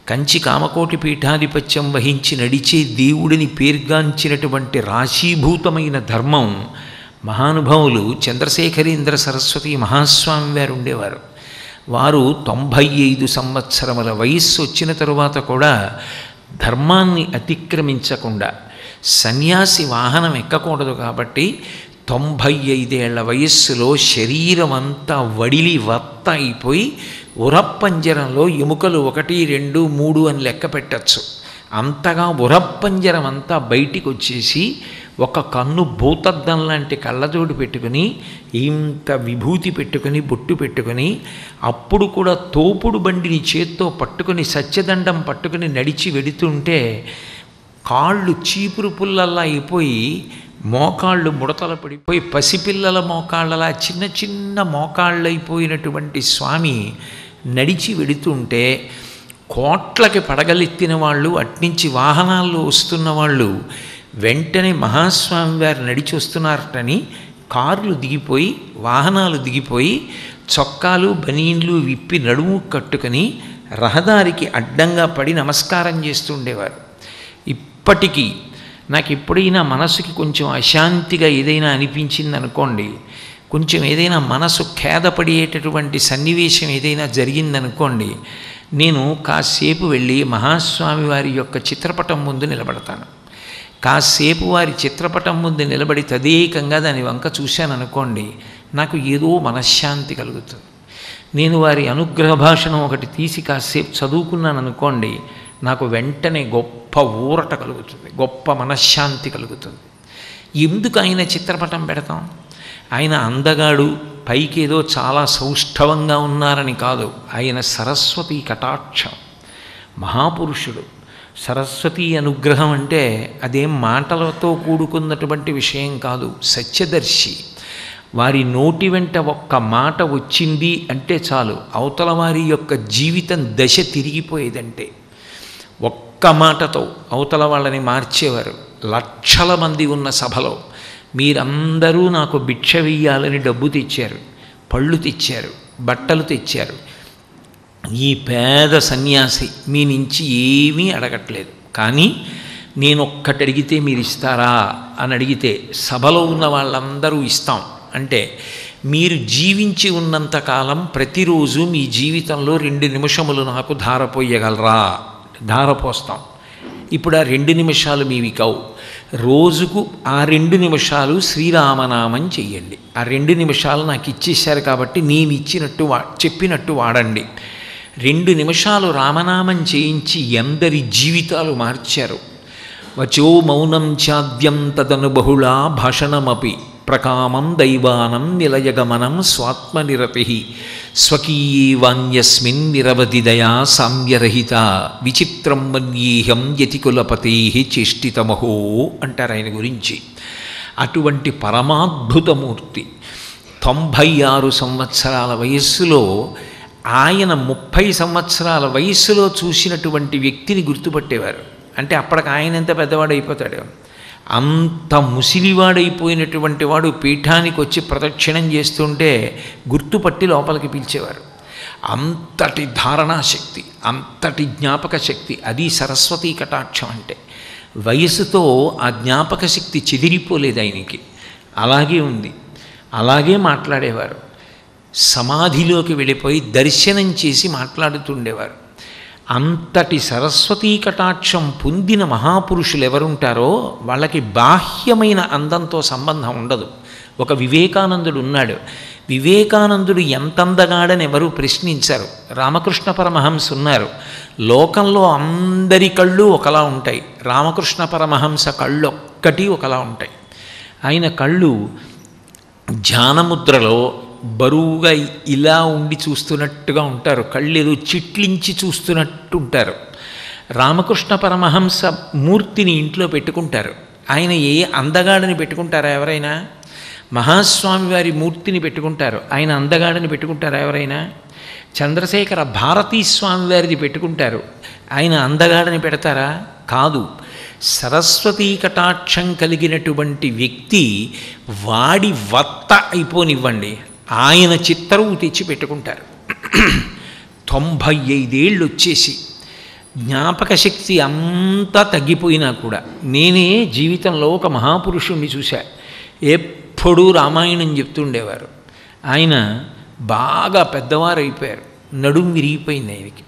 కంచి కామకోటి పీఠాధిపత్యం వహించి నడిచే దేవుడిని పేర్గాంచినటువంటి రాశీభూతమైన ధర్మం మహానుభావులు చంద్రశేఖరేంద్ర సరస్వతి మహాస్వామి వారు ఉండేవారు వారు తొంభై ఐదు సంవత్సరముల వయస్సు వచ్చిన తరువాత కూడా ధర్మాన్ని అతిక్రమించకుండా సన్యాసి వాహనం ఎక్కకూడదు కాబట్టి తొంభై ఐదేళ్ల వయస్సులో శరీరం అంతా వడిలి వత్త అయిపోయి ఉరప్పంజరంలో ఎముకలు ఒకటి రెండు మూడు అని లెక్క పెట్టచ్చు అంతగా ఉరప్పంజరం అంతా బయటికి వచ్చేసి ఒక కన్ను భూతద్దం లాంటి కళ్ళజోడు పెట్టుకుని ఇంత విభూతి పెట్టుకుని బొట్టు పెట్టుకుని అప్పుడు కూడా తోపుడు బండిని చేత్తో పట్టుకుని సత్యదండం పట్టుకుని నడిచి వెడుతుంటే కాళ్ళు చీపురు పుల్లల్లా అయిపోయి మోకాళ్ళు ముడతల పడిపోయి పసిపిల్లల మోకాళ్ళలా చిన్న చిన్న మోకాళ్ళు అయిపోయినటువంటి స్వామి నడిచి వెడుతుంటే కోట్లకి పడగలెత్తిన వాళ్ళు అట్నుంచి వాహనాల్లో వస్తున్న వాళ్ళు వెంటనే మహాస్వామి వారు నడిచి వస్తున్నారటని కార్లు దిగిపోయి వాహనాలు దిగిపోయి చొక్కాలు బనీన్లు విప్పి నడుము కట్టుకొని రహదారికి అడ్డంగా పడి నమస్కారం చేస్తుండేవారు ఇప్పటికీ నాకు ఎప్పుడైనా మనసుకి కొంచెం అశాంతిగా ఏదైనా అనిపించింది అనుకోండి కొంచెం ఏదైనా మనసు ఖేదపడేటటువంటి సన్నివేశం ఏదైనా జరిగిందనుకోండి నేను కాసేపు వెళ్ళి మహాస్వామి వారి యొక్క చిత్రపటం ముందు నిలబడతాను కాసేపు వారి చిత్రపటం ముందు నిలబడి తదేకంగా దాని వంక చూశాను అనుకోండి నాకు ఏదో మనశ్శాంతి కలుగుతుంది నేను వారి అనుగ్రహ భాషను ఒకటి తీసి కాసేపు చదువుకున్నాను అనుకోండి నాకు వెంటనే గొప్ప ఊరట కలుగుతుంది గొప్ప మనశ్శాంతి కలుగుతుంది ఎందుకు ఆయన చిత్రపటం పెడతాం ఆయన అందగాడు పైకి ఏదో చాలా సౌష్ఠవంగా ఉన్నారని కాదు ఆయన సరస్వతి కటాక్షం మహాపురుషుడు సరస్వతి అనుగ్రహం అంటే అదేం మాటలతో కూడుకున్నటువంటి విషయం కాదు సత్యదర్శి వారి నోటి వెంట ఒక్క మాట వచ్చింది అంటే చాలు అవతల వారి యొక్క జీవితం దశ తిరిగిపోయేదంటే ఒక్క మాటతో అవతల వాళ్ళని మార్చేవారు లక్షల మంది ఉన్న సభలో మీరందరూ నాకు భిక్ష వెయ్యాలని డబ్బు తెచ్చారు పళ్ళు తెచ్చారు బట్టలు తెచ్చారు ఈ పేద సన్యాసి మీ నుంచి ఏమీ అడగట్లేదు కానీ నేను ఒక్కటి అడిగితే మీరు ఇస్తారా అని అడిగితే సభలో ఉన్న వాళ్ళందరూ ఇస్తాం అంటే మీరు జీవించి ఉన్నంతకాలం ప్రతిరోజు మీ జీవితంలో రెండు నిమిషములు నాకు ధారపోయగలరా ధారపోస్తాం ఇప్పుడు ఆ రెండు నిమిషాలు మీవి కావు రోజుకు ఆ రెండు నిమిషాలు శ్రీరామనామం చెయ్యండి ఆ రెండు నిమిషాలు నాకు ఇచ్చేశారు కాబట్టి నేను ఇచ్చినట్టు వా చెప్పినట్టు వాడండి రెండు నిమిషాలు రామనామం చేయించి ఎందరి జీవితాలు మార్చారు వచో మౌనం చాద్యం తదను బహుళా భాషణమపి ప్రకామం దైవానం నిలయగమనం స్వాత్మనిరతి స్వకీయే వాణ్యస్మిన్ నిరవధి దయా సామ్యరహిత విచిత్రం మన్యేహం యతికులపతే చేష్టితమహో అంటారు ఆయన గురించి అటువంటి పరమాద్భుతమూర్తి తొంభై ఆరు సంవత్సరాల వయస్సులో ఆయన ముప్పై సంవత్సరాల వయస్సులో చూసినటువంటి వ్యక్తిని గుర్తుపట్టేవారు అంటే అప్పటికి ఆయన ఎంత పెద్దవాడు అయిపోతాడు అంత ముసిలివాడైపోయినటువంటి వాడు పీఠానికి వచ్చి ప్రదక్షిణం చేస్తుంటే గుర్తుపట్టి లోపలికి పిలిచేవారు అంతటి ధారణాశక్తి అంతటి జ్ఞాపక శక్తి అది సరస్వతీ కటాక్షం అంటే వయసుతో ఆ జ్ఞాపక శక్తి చెదిరిపోలేదు ఆయనకి అలాగే ఉంది అలాగే మాట్లాడేవారు సమాధిలోకి వెళ్ళిపోయి దర్శనం చేసి మాట్లాడుతుండేవారు అంతటి సరస్వతీ కటాక్షం పొందిన మహాపురుషులు ఎవరుంటారో వాళ్ళకి బాహ్యమైన అందంతో సంబంధం ఉండదు ఒక వివేకానందుడు ఉన్నాడు వివేకానందుడు ఎంత అందగాడని ఎవరు ప్రశ్నించారు రామకృష్ణ పరమహంస ఉన్నారు లోకంలో అందరి కళ్ళు ఒకలా ఉంటాయి రామకృష్ణ పరమహంస కళ్ళు ఒక్కటి ఒకలా ఉంటాయి ఆయన కళ్ళు ధ్యానముద్రలో బరువుగా ఇలా ఉండి చూస్తున్నట్టుగా ఉంటారు కళ్ళు ఏదో చిట్లించి చూస్తున్నట్టు ఉంటారు రామకృష్ణ పరమహంస మూర్తిని ఇంట్లో పెట్టుకుంటారు ఆయన ఏ అందగాడని పెట్టుకుంటారా ఎవరైనా మహాస్వామి వారి మూర్తిని పెట్టుకుంటారు ఆయన అందగాడని పెట్టుకుంటారా ఎవరైనా చంద్రశేఖర భారతీ స్వామి వారిది పెట్టుకుంటారు ఆయన అందగాడని పెడతారా కాదు సరస్వతీ కటాక్షం కలిగినటువంటి వ్యక్తి వాడి వత్త అయిపోనివ్వండి ఆయన చిత్తరువు తెచ్చి పెట్టుకుంటారు తొంభై ఐదేళ్ళు వచ్చేసి జ్ఞాపక శక్తి అంతా తగ్గిపోయినా కూడా నేనే జీవితంలో ఒక మహాపురుషుణ్ణి చూశా ఎప్పుడూ రామాయణం చెప్తుండేవారు ఆయన బాగా పెద్దవారు అయిపోయారు నడుం విరిగిపోయింది ఆయనకి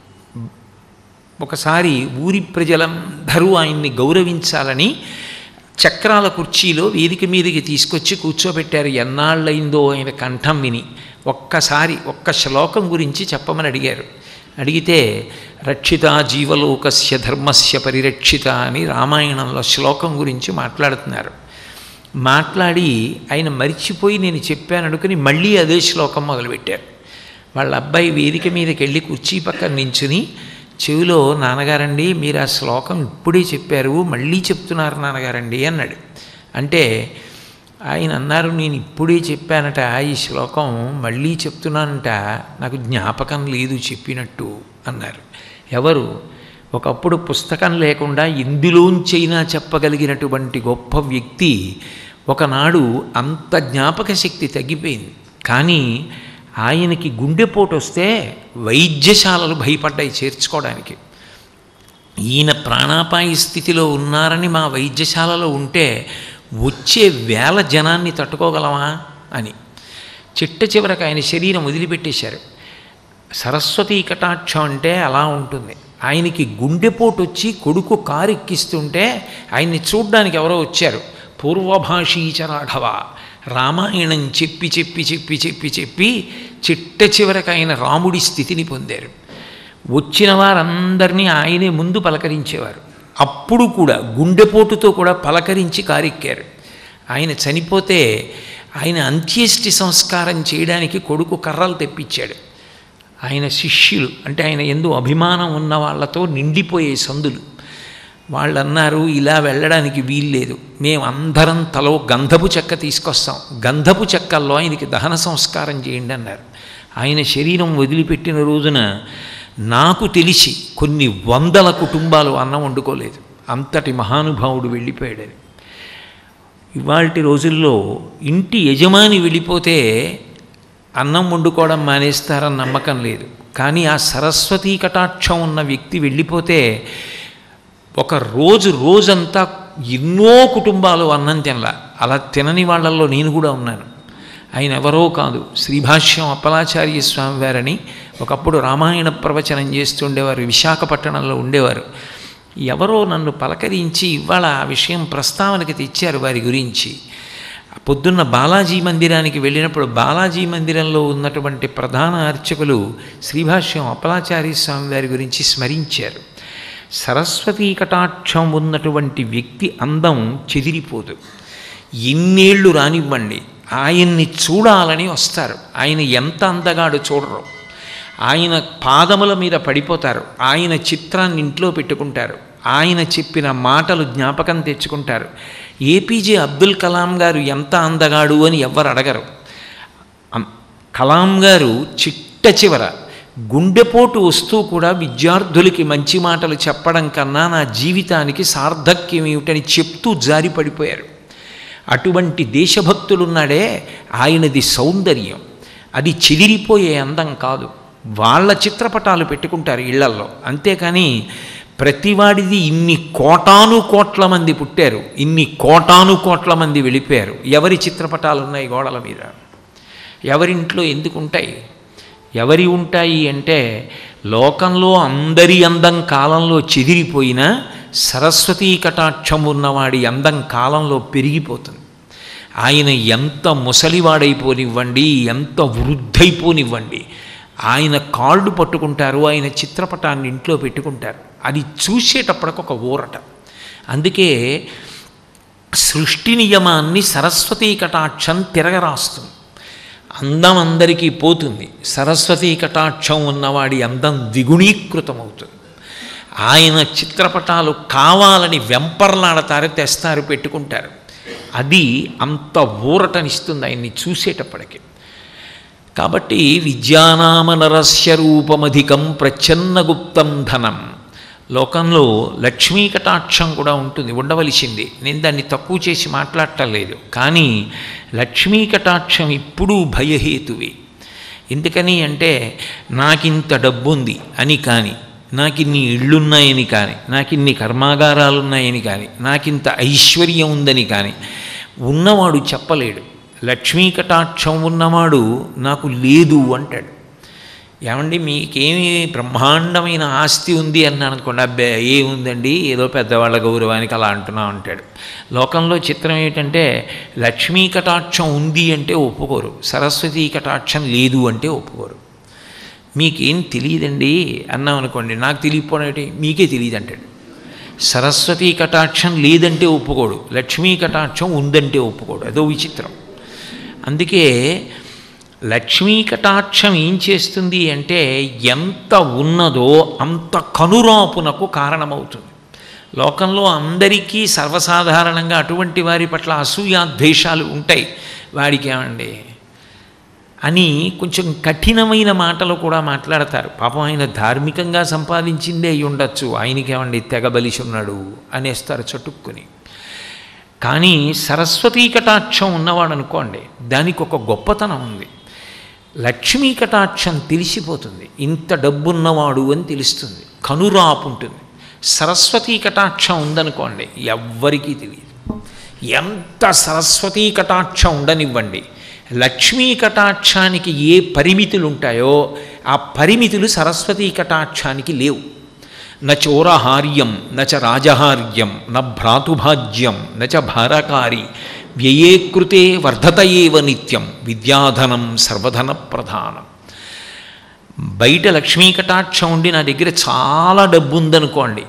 ఒకసారి ఊరి ప్రజలందరూ ఆయన్ని గౌరవించాలని చక్రాల కుర్చీలో వేదిక మీదకి తీసుకొచ్చి కూర్చోబెట్టారు ఎన్నాళ్ళయిందో ఆయన కంఠం విని ఒక్కసారి ఒక్క శ్లోకం గురించి చెప్పమని అడిగారు అడిగితే రక్షిత జీవలోకస్య ధర్మస్య పరిరక్షిత అని రామాయణంలో శ్లోకం గురించి మాట్లాడుతున్నారు మాట్లాడి ఆయన మరిచిపోయి నేను చెప్పాను అనుకుని మళ్ళీ అదే శ్లోకం మొదలుపెట్టారు వాళ్ళ అబ్బాయి వేదిక మీదకి వెళ్ళి కుర్చీ పక్కన నించుని చెవిలో నాన్నగారండి మీరు ఆ శ్లోకం ఇప్పుడే చెప్పారు మళ్ళీ చెప్తున్నారు నాన్నగారండి అన్నాడు అంటే ఆయన అన్నారు నేను ఇప్పుడే చెప్పానట ఈ శ్లోకం మళ్ళీ చెప్తున్నానంట నాకు జ్ఞాపకం లేదు చెప్పినట్టు అన్నారు ఎవరు ఒకప్పుడు పుస్తకం లేకుండా ఇందులోంచైనా చెప్పగలిగినటువంటి గొప్ప వ్యక్తి ఒకనాడు అంత జ్ఞాపక శక్తి తగ్గిపోయింది కానీ ఆయనకి గుండెపోటు వస్తే వైద్యశాలలు భయపడ్డాయి చేర్చుకోవడానికి ఈయన ప్రాణాపాయ స్థితిలో ఉన్నారని మా వైద్యశాలలో ఉంటే వచ్చే వేల జనాన్ని తట్టుకోగలమా అని చిట్ట చివరకు ఆయన శరీరం వదిలిపెట్టేశారు సరస్వతీ కటాక్షం అంటే అలా ఉంటుంది ఆయనకి గుండెపోటు వచ్చి కొడుకు కారు ఎక్కిస్తుంటే ఆయన్ని చూడ్డానికి ఎవరో వచ్చారు పూర్వభాషీచ రాఘవ రామాయణం చెప్పి చెప్పి చెప్పి చెప్పి చెప్పి చిట్ట చివరకు ఆయన రాముడి స్థితిని పొందారు వచ్చిన వారందరినీ ఆయనే ముందు పలకరించేవారు అప్పుడు కూడా గుండెపోటుతో కూడా పలకరించి కారెక్కారు ఆయన చనిపోతే ఆయన అంత్యేష్టి సంస్కారం చేయడానికి కొడుకు కర్రలు తెప్పించాడు ఆయన శిష్యులు అంటే ఆయన ఎందు అభిమానం ఉన్న వాళ్ళతో నిండిపోయే సందులు వాళ్ళు అన్నారు ఇలా వెళ్ళడానికి వీల్లేదు మేము అందరం తలో గంధపు చెక్క తీసుకొస్తాం గంధపు చెక్కల్లో ఆయనకి దహన సంస్కారం చేయండి అన్నారు ఆయన శరీరం వదిలిపెట్టిన రోజున నాకు తెలిసి కొన్ని వందల కుటుంబాలు అన్నం వండుకోలేదు అంతటి మహానుభావుడు వెళ్ళిపోయాడని ఇవాల్టి రోజుల్లో ఇంటి యజమాని వెళ్ళిపోతే అన్నం వండుకోవడం మానేస్తారని నమ్మకం లేదు కానీ ఆ సరస్వతీ కటాక్షం ఉన్న వ్యక్తి వెళ్ళిపోతే ఒక రోజు రోజంతా ఎన్నో కుటుంబాలు అన్నం తినలా అలా తినని వాళ్ళల్లో నేను కూడా ఉన్నాను ఆయన ఎవరో కాదు శ్రీభాష్యం అప్పలాచార్య స్వామి వారని ఒకప్పుడు రామాయణ ప్రవచనం చేస్తుండేవారు విశాఖపట్టణంలో ఉండేవారు ఎవరో నన్ను పలకరించి ఇవాళ ఆ విషయం ప్రస్తావనకి తెచ్చారు వారి గురించి పొద్దున్న బాలాజీ మందిరానికి వెళ్ళినప్పుడు బాలాజీ మందిరంలో ఉన్నటువంటి ప్రధాన అర్చకులు శ్రీభాష్యం అప్పలాచార్య స్వామి వారి గురించి స్మరించారు సరస్వతీ కటాక్షం ఉన్నటువంటి వ్యక్తి అందం చెదిరిపోదు ఎన్నేళ్ళు రానివ్వండి ఆయన్ని చూడాలని వస్తారు ఆయన ఎంత అందగాడు చూడరు ఆయన పాదముల మీద పడిపోతారు ఆయన చిత్రాన్ని ఇంట్లో పెట్టుకుంటారు ఆయన చెప్పిన మాటలు జ్ఞాపకం తెచ్చుకుంటారు ఏపీజే అబ్దుల్ కలాం గారు ఎంత అందగాడు అని ఎవ్వరు అడగరు అం- కలాం గారు చిట్ట చివర గుండెపోటు వస్తూ కూడా విద్యార్థులకి మంచి మాటలు చెప్పడం కన్నా నా జీవితానికి సార్థక్యం ఏమిటని చెప్తూ జారి పడిపోయారు అటువంటి దేశభక్తులున్నాడే ఆయనది సౌందర్యం అది చెదిరిపోయే అందం కాదు వాళ్ళ చిత్రపటాలు పెట్టుకుంటారు ఇళ్లల్లో అంతేకాని ప్రతివాడిది ఇన్ని కోటాను కోట్ల మంది పుట్టారు ఇన్ని కోటాను కోట్ల మంది వెళ్ళిపోయారు ఎవరి చిత్రపటాలు ఉన్నాయి గోడల మీద ఎవరింట్లో ఎందుకు ఉంటాయి ఎవరి ఉంటాయి అంటే లోకంలో అందరి అందం కాలంలో చెదిరిపోయినా సరస్వతీ కటాక్షం ఉన్నవాడి అందం కాలంలో పెరిగిపోతుంది ఆయన ఎంత ముసలివాడైపోనివ్వండి ఎంత వృద్ధైపోనివ్వండి ఆయన కాళ్ళు పట్టుకుంటారు ఆయన చిత్రపటాన్ని ఇంట్లో పెట్టుకుంటారు అది చూసేటప్పటికి ఒక ఊరట అందుకే సృష్టి నియమాన్ని సరస్వతీ కటాక్షం తిరగరాస్తుంది అందం అందరికీ పోతుంది సరస్వతీ కటాక్షం ఉన్నవాడి అందం ద్విగుణీకృతమవుతుంది ఆయన చిత్రపటాలు కావాలని వెంపర్లాడతారు తెస్తారు పెట్టుకుంటారు అది అంత ఊరటనిస్తుంది ఆయన్ని చూసేటప్పటికి కాబట్టి విద్యానామ నరస్య రూపమధికం ప్రచ్ఛన్నగుప్తం ధనం లోకంలో లక్ష్మీ కటాక్షం కూడా ఉంటుంది ఉండవలసింది నేను దాన్ని తక్కువ చేసి మాట్లాడటం లేదు కానీ లక్ష్మీ కటాక్షం ఇప్పుడు భయహేతువే ఎందుకని అంటే నాకింత డబ్బుంది అని కానీ నాకు ఇన్ని ఇళ్ళున్నాయని కానీ నాకు ఇన్ని కర్మాగారాలు ఉన్నాయని కానీ నాకింత ఐశ్వర్యం ఉందని కానీ ఉన్నవాడు చెప్పలేడు లక్ష్మీ కటాక్షం ఉన్నవాడు నాకు లేదు అంటాడు ఏమండి మీకేమి బ్రహ్మాండమైన ఆస్తి ఉంది అన్నాను అనుకోండి అబ్బే ఏముందండి ఏదో పెద్దవాళ్ళ గౌరవానికి అలా అంటున్నాం అంటాడు లోకంలో చిత్రం ఏంటంటే లక్ష్మీ కటాక్షం ఉంది అంటే ఒప్పుకోరు సరస్వతీ కటాక్షం లేదు అంటే ఒప్పుకోరు మీకేం తెలియదండి అన్నాం అనుకోండి నాకు తెలియకపోవడం ఏంటి మీకే తెలియదు అంటాడు సరస్వతీ కటాక్షం లేదంటే ఒప్పుకోడు లక్ష్మీ కటాక్షం ఉందంటే ఒప్పుకోడు అదో విచిత్రం అందుకే లక్ష్మీ కటాక్షం ఏం చేస్తుంది అంటే ఎంత ఉన్నదో అంత కనురాపునకు కారణమవుతుంది లోకంలో అందరికీ సర్వసాధారణంగా అటువంటి వారి పట్ల అసూయాద్వేషాలు ఉంటాయి వాడికి ఏమండి అని కొంచెం కఠినమైన మాటలు కూడా మాట్లాడతారు పాపం ఆయన ధార్మికంగా సంపాదించిందే అయి ఉండొచ్చు ఆయనకేమండి తెగబలిసి ఉన్నాడు అనేస్తారు చటుక్కుని కానీ సరస్వతీ కటాక్షం ఉన్నవాడు అనుకోండి దానికి ఒక గొప్పతనం ఉంది లక్ష్మీ కటాక్షం తెలిసిపోతుంది ఇంత డబ్బున్నవాడు అని తెలుస్తుంది కనురాపు ఉంటుంది సరస్వతీ కటాక్షం ఉందనుకోండి ఎవ్వరికీ తెలియదు ఎంత సరస్వతీ కటాక్షం ఉండనివ్వండి లక్ష్మీ కటాక్షానికి ఏ పరిమితులు ఉంటాయో ఆ పరిమితులు సరస్వతీ కటాక్షానికి లేవు నచోరహార్యం నచ రాజహార్యం న భ్రాతుభాజ్యం నచ భారకారి వ్యయే కృతే వర్ధత ఏవ నిత్యం విద్యాధనం సర్వధన ప్రధానం బయట లక్ష్మీ కటాక్షం ఉండి నా దగ్గర చాలా డబ్బు ఉందనుకోండి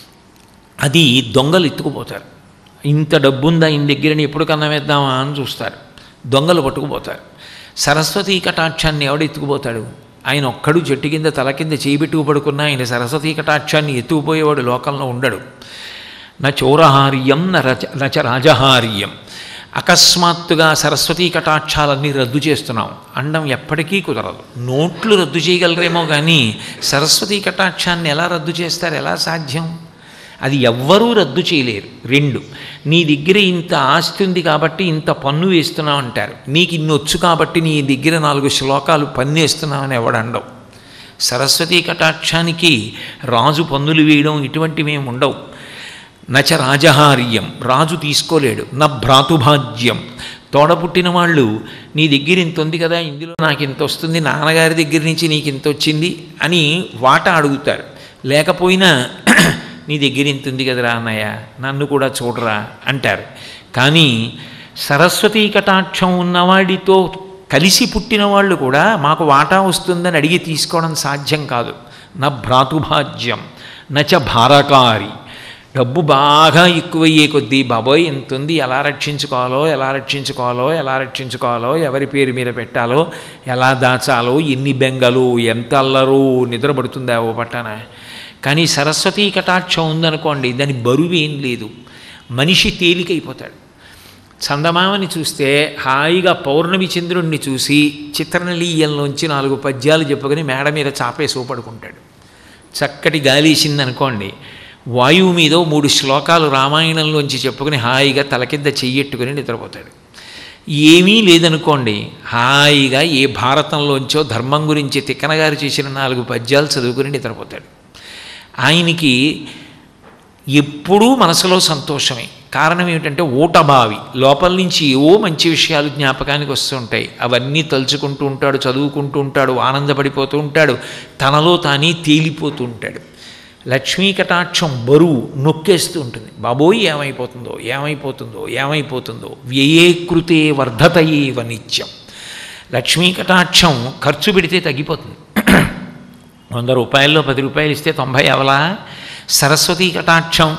అది దొంగలు ఎత్తుకుపోతారు ఇంత డబ్బు ఉందా ఈయన దగ్గరని ఎప్పుడు కన్నా వేద్దామా అని చూస్తారు దొంగలు పట్టుకుపోతారు సరస్వతీ కటాక్షాన్ని ఎవడు ఎత్తుకుపోతాడు ఆయన ఒక్కడు చెట్టు కింద తల కింద చేయిబెట్టుకు పడుకున్నా ఆయన సరస్వతీ కటాక్షాన్ని ఎత్తుకుపోయేవాడు లోకంలో ఉండడు నా చోరహార్యం న రచ నచ రాజహార్యం అకస్మాత్తుగా సరస్వతీ కటాక్షాలన్నీ రద్దు చేస్తున్నాం అండం ఎప్పటికీ కుదరదు నోట్లు రద్దు చేయగలరేమో కానీ సరస్వతీ కటాక్షాన్ని ఎలా రద్దు చేస్తారు ఎలా సాధ్యం అది ఎవ్వరూ రద్దు చేయలేరు రెండు నీ దగ్గర ఇంత ఆస్తి ఉంది కాబట్టి ఇంత పన్ను వేస్తున్నావు అంటారు నీకు ఇన్ని వచ్చు కాబట్టి నీ దగ్గర నాలుగు శ్లోకాలు పన్ను వేస్తున్నావని ఎవడండవు సరస్వతీ కటాక్షానికి రాజు పన్నులు వేయడం ఇటువంటివి ఏమి ఉండవు నచ రాజహార్యం రాజు తీసుకోలేడు నా భ్రాతుభాజ్యం తోడపుట్టిన వాళ్ళు నీ దగ్గర ఇంత ఉంది కదా ఇందులో నాకు ఇంత వస్తుంది నాన్నగారి దగ్గర నుంచి నీకు ఇంత వచ్చింది అని వాటా అడుగుతారు లేకపోయినా నీ దగ్గర ఇంత ఉంది కదరా అన్నయ్య నన్ను కూడా చూడరా అంటారు కానీ సరస్వతీ కటాక్షం ఉన్నవాడితో కలిసి పుట్టిన వాళ్ళు కూడా మాకు వాటా వస్తుందని అడిగి తీసుకోవడం సాధ్యం కాదు నా భ్రాతుభాజ్యం నచ భారకారి డబ్బు బాగా ఎక్కువయ్యే కొద్దీ బాబోయ్ ఎంత ఉంది ఎలా రక్షించుకోవాలో ఎలా రక్షించుకోవాలో ఎలా రక్షించుకోవాలో ఎవరి పేరు మీద పెట్టాలో ఎలా దాచాలో ఎన్ని బెంగలు ఎంత అల్లరు నిద్రపడుతుందా ఓ పట్టణ కానీ సరస్వతీ కటాక్షం ఉందనుకోండి దాని బరువు ఏం లేదు మనిషి తేలికైపోతాడు చందమామని చూస్తే హాయిగా పౌర్ణమి చంద్రుణ్ణి చూసి చిత్రనలీయంలోంచి నాలుగు పద్యాలు చెప్పుకొని మేడ మీద చాపేసి ఊపడుకుంటాడు చక్కటి గాలేసిందనుకోండి వాయువు మీద మూడు శ్లోకాలు రామాయణంలోంచి చెప్పుకొని హాయిగా తల కింద చెయ్యెట్టుకుని నిద్రపోతాడు ఏమీ లేదనుకోండి హాయిగా ఏ భారతంలోంచో ధర్మం గురించి తిక్కనగారు చేసిన నాలుగు పద్యాలు చదువుకుని నిద్రపోతాడు ఆయనకి ఎప్పుడూ మనసులో సంతోషమే కారణం ఏమిటంటే ఊటబావి లోపల నుంచి ఏవో మంచి విషయాలు జ్ఞాపకానికి వస్తుంటాయి అవన్నీ తలుచుకుంటూ ఉంటాడు చదువుకుంటూ ఉంటాడు ఆనందపడిపోతూ ఉంటాడు తనలో తానే తేలిపోతూ ఉంటాడు లక్ష్మీ కటాక్షం బరువు నొక్కేస్తూ ఉంటుంది బాబోయ్ ఏమైపోతుందో ఏమైపోతుందో ఏమైపోతుందో వ్యయే కృతే వర్ధతయేవ నిత్యం లక్ష్మీ కటాక్షం ఖర్చు పెడితే తగ్గిపోతుంది వంద రూపాయల్లో పది రూపాయలు ఇస్తే తొంభై అవలా సరస్వతీ కటాక్షం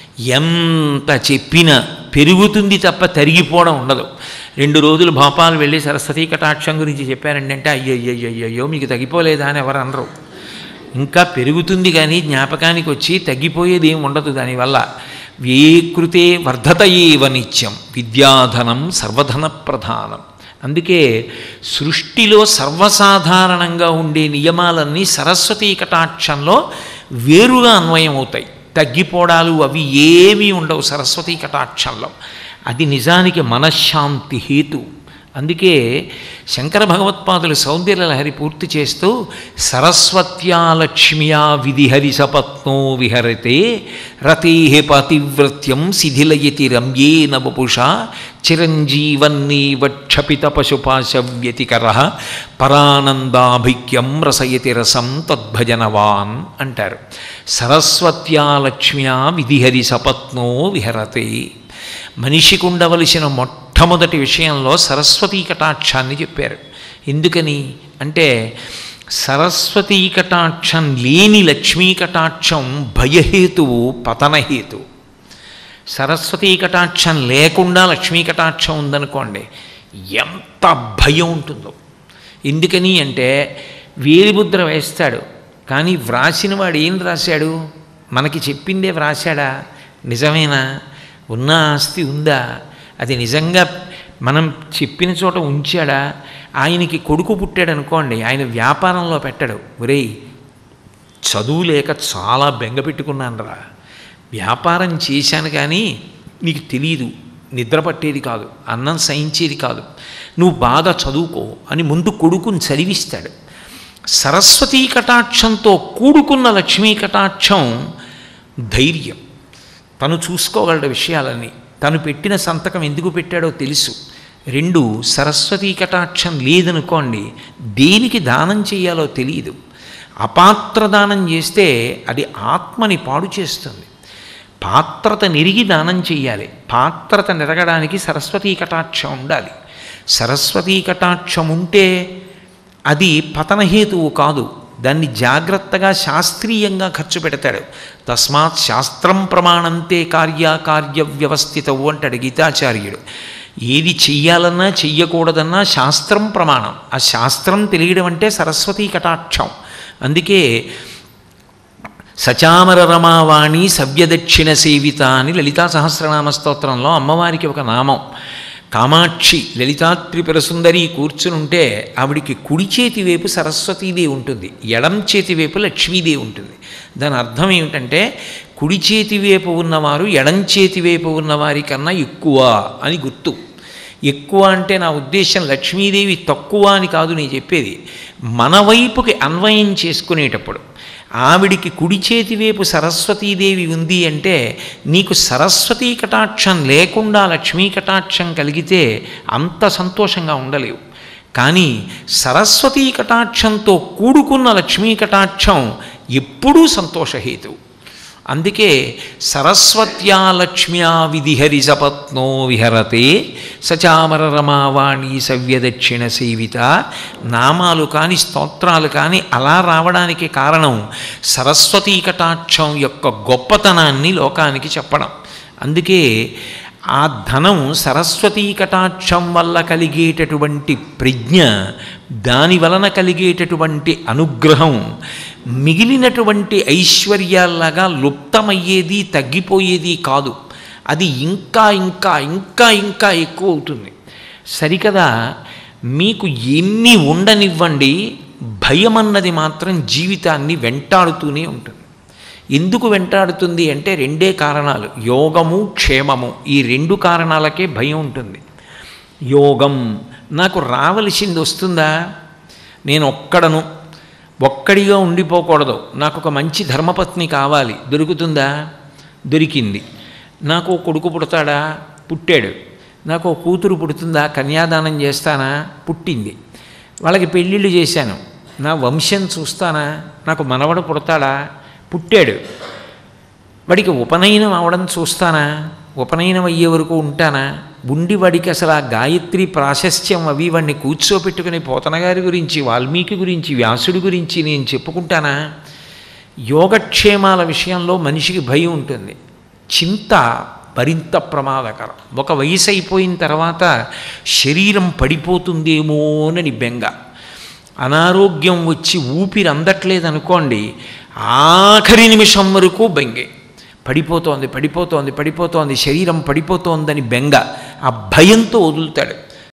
ఎంత చెప్పినా పెరుగుతుంది తప్ప తరిగిపోవడం ఉండదు రెండు రోజులు భోపాల్ వెళ్ళి సరస్వతీ కటాక్షం గురించి చెప్పారండి అంటే అయ్యో అయ్యో అయ్యో మీకు తగ్గిపోలేదా అని ఎవరు అనరు ఇంకా పెరుగుతుంది కానీ జ్ఞాపకానికి వచ్చి తగ్గిపోయేది ఏం ఉండదు దానివల్ల వ్యయకృతే వర్ధత ఏవ నిత్యం విద్యాధనం సర్వధన ప్రధానం అందుకే సృష్టిలో సర్వసాధారణంగా ఉండే నియమాలన్నీ సరస్వతీ కటాక్షంలో వేరుగా అన్వయం అవుతాయి తగ్గిపోవడాలు అవి ఏమీ ఉండవు సరస్వతీ కటాక్షంలో అది నిజానికి మనశ్శాంతి హేతు అందుకే శంకర భగవత్పాదులు సౌందర్యలహరి పూర్తి చేస్తూ సరస్వత్యా లక్ష్మ్యా విధిహరి సపత్నో విహరతే రతే పతివ్రత్యం శిథిలయతి రమ్యేన వపుషా చిరంజీవన్నీవ క్షపిత పశుపాశ వ్యతికర పరానందాభిక్యం రసయతి రసం తద్భజనవాన్ అంటారు సరస్వత్యా లక్ష్మ్యా విధిహరి సపత్నో విహరతే మనిషికి ఉండవలసిన మొట్టమొదటి విషయంలో సరస్వతీ కటాక్షాన్ని చెప్పారు ఎందుకని అంటే సరస్వతీ కటాక్షం లేని లక్ష్మీ కటాక్షం భయహేతువు పతనహేతువు సరస్వతీ కటాక్షం లేకుండా లక్ష్మీ కటాక్షం ఉందనుకోండి ఎంత భయం ఉంటుందో ఎందుకని అంటే వేలిముద్ర వేస్తాడు కానీ వ్రాసిన వాడు ఏం రాశాడు మనకి చెప్పిందే వ్రాశాడా నిజమేనా ఉన్న ఆస్తి ఉందా అది నిజంగా మనం చెప్పిన చోట ఉంచాడా ఆయనకి కొడుకు పుట్టాడు అనుకోండి ఆయన వ్యాపారంలో పెట్టాడు ఒరేయ్ చదువు లేక చాలా బెంగ పెట్టుకున్నాను రా వ్యాపారం చేశాను కానీ నీకు తెలియదు నిద్ర పట్టేది కాదు అన్నం సహించేది కాదు నువ్వు బాగా చదువుకో అని ముందు కొడుకుని చదివిస్తాడు సరస్వతీ కటాక్షంతో కూడుకున్న లక్ష్మీ కటాక్షం ధైర్యం తను చూసుకోగలడు విషయాలన్నీ తను పెట్టిన సంతకం ఎందుకు పెట్టాడో తెలుసు రెండు సరస్వతీ కటాక్షం లేదనుకోండి దేనికి దానం చేయాలో తెలియదు అపాత్ర దానం చేస్తే అది ఆత్మని పాడు చేస్తుంది పాత్రత నిరిగి దానం చెయ్యాలి పాత్రత నిరగడానికి సరస్వతీ కటాక్షం ఉండాలి సరస్వతీ కటాక్షం ఉంటే అది పతనహేతువు కాదు దాన్ని జాగ్రత్తగా శాస్త్రీయంగా ఖర్చు పెడతాడు తస్మాత్ శాస్త్రం ప్రమాణంతే కార్యాకార్య వ్యవస్థితవు అంటాడు గీతాచార్యుడు ఏది చెయ్యాలన్నా చెయ్యకూడదన్నా శాస్త్రం ప్రమాణం ఆ శాస్త్రం తెలియడం అంటే సరస్వతీ కటాక్షం అందుకే సచామర రమావాణి సవ్యదక్షిణ సేవిత అని లలితా సహస్రనామ స్తోత్రంలో అమ్మవారికి ఒక నామం కామాక్షి లలితా త్రిపుర సుందరి కూర్చునుంటే ఆవిడికి కుడి చేతి వైపు సరస్వతీదేవి ఉంటుంది ఎడం చేతి వైపు లక్ష్మీదేవి ఉంటుంది దాని అర్థం ఏమిటంటే కుడి చేతి వైపు ఉన్నవారు ఎడం చేతి వైపు ఉన్నవారి కన్నా ఎక్కువ అని గుర్తు ఎక్కువ అంటే నా ఉద్దేశం లక్ష్మీదేవి తక్కువ అని కాదు నేను చెప్పేది మన వైపుకి అన్వయం చేసుకునేటప్పుడు ఆవిడికి కుడి చేతి వైపు సరస్వతీదేవి ఉంది అంటే నీకు సరస్వతీ కటాక్షం లేకుండా లక్ష్మీ కటాక్షం కలిగితే అంత సంతోషంగా ఉండలేవు కానీ సరస్వతీ కటాక్షంతో కూడుకున్న లక్ష్మీ కటాక్షం ఎప్పుడూ సంతోషహేతువు అందుకే సరస్వత్యా లక్ష్మ్యా విధిహరి సపత్నో విహరతే సచామర రమావాణి సవ్యదక్షిణ సేవిత నామాలు కాని స్తోత్రాలు కానీ అలా రావడానికి కారణం సరస్వతీ కటాక్షం యొక్క గొప్పతనాన్ని లోకానికి చెప్పడం అందుకే ఆ ధనం సరస్వతీ కటాక్షం వల్ల కలిగేటటువంటి ప్రజ్ఞ దాని వలన కలిగేటటువంటి అనుగ్రహం మిగిలినటువంటి ఐశ్వర్యాల్లాగా లుప్తమయ్యేది తగ్గిపోయేది కాదు అది ఇంకా ఇంకా ఇంకా ఇంకా ఎక్కువ అవుతుంది సరికదా మీకు ఎన్ని ఉండనివ్వండి భయం అన్నది మాత్రం జీవితాన్ని వెంటాడుతూనే ఉంటుంది ఎందుకు వెంటాడుతుంది అంటే రెండే కారణాలు యోగము క్షేమము ఈ రెండు కారణాలకే భయం ఉంటుంది యోగం నాకు రావలసింది వస్తుందా నేను ఒక్కడను ఒక్కడిగా ఉండిపోకూడదు నాకు ఒక మంచి ధర్మపత్ని కావాలి దొరుకుతుందా దొరికింది నాకు ఓ కొడుకు పుడతాడా పుట్టాడు నాకు ఓ కూతురు పుడుతుందా కన్యాదానం చేస్తానా పుట్టింది వాళ్ళకి పెళ్ళిళ్ళు చేశాను నా వంశం చూస్తానా నాకు మనవడు పుడతాడా పుట్టాడు వాడికి ఉపనయనం అవడం చూస్తానా ఉపనయనం అయ్యే వరకు ఉంటానా ఉండి వాడికి అసలు ఆ గాయత్రి ప్రాశస్త్యం అవి వాడిని కూర్చోపెట్టుకుని పోతనగారి గురించి వాల్మీకి గురించి వ్యాసుడి గురించి నేను చెప్పుకుంటానా యోగక్షేమాల విషయంలో మనిషికి భయం ఉంటుంది చింత మరింత ప్రమాదకరం ఒక వయసు అయిపోయిన తర్వాత శరీరం పడిపోతుందేమోనని బెంగ అనారోగ్యం వచ్చి ఊపిరి అందట్లేదనుకోండి ఆఖరి నిమిషం వరకు బెంగే పడిపోతోంది పడిపోతోంది పడిపోతోంది శరీరం పడిపోతోందని బెంగ ఆ భయంతో వదులుతాడు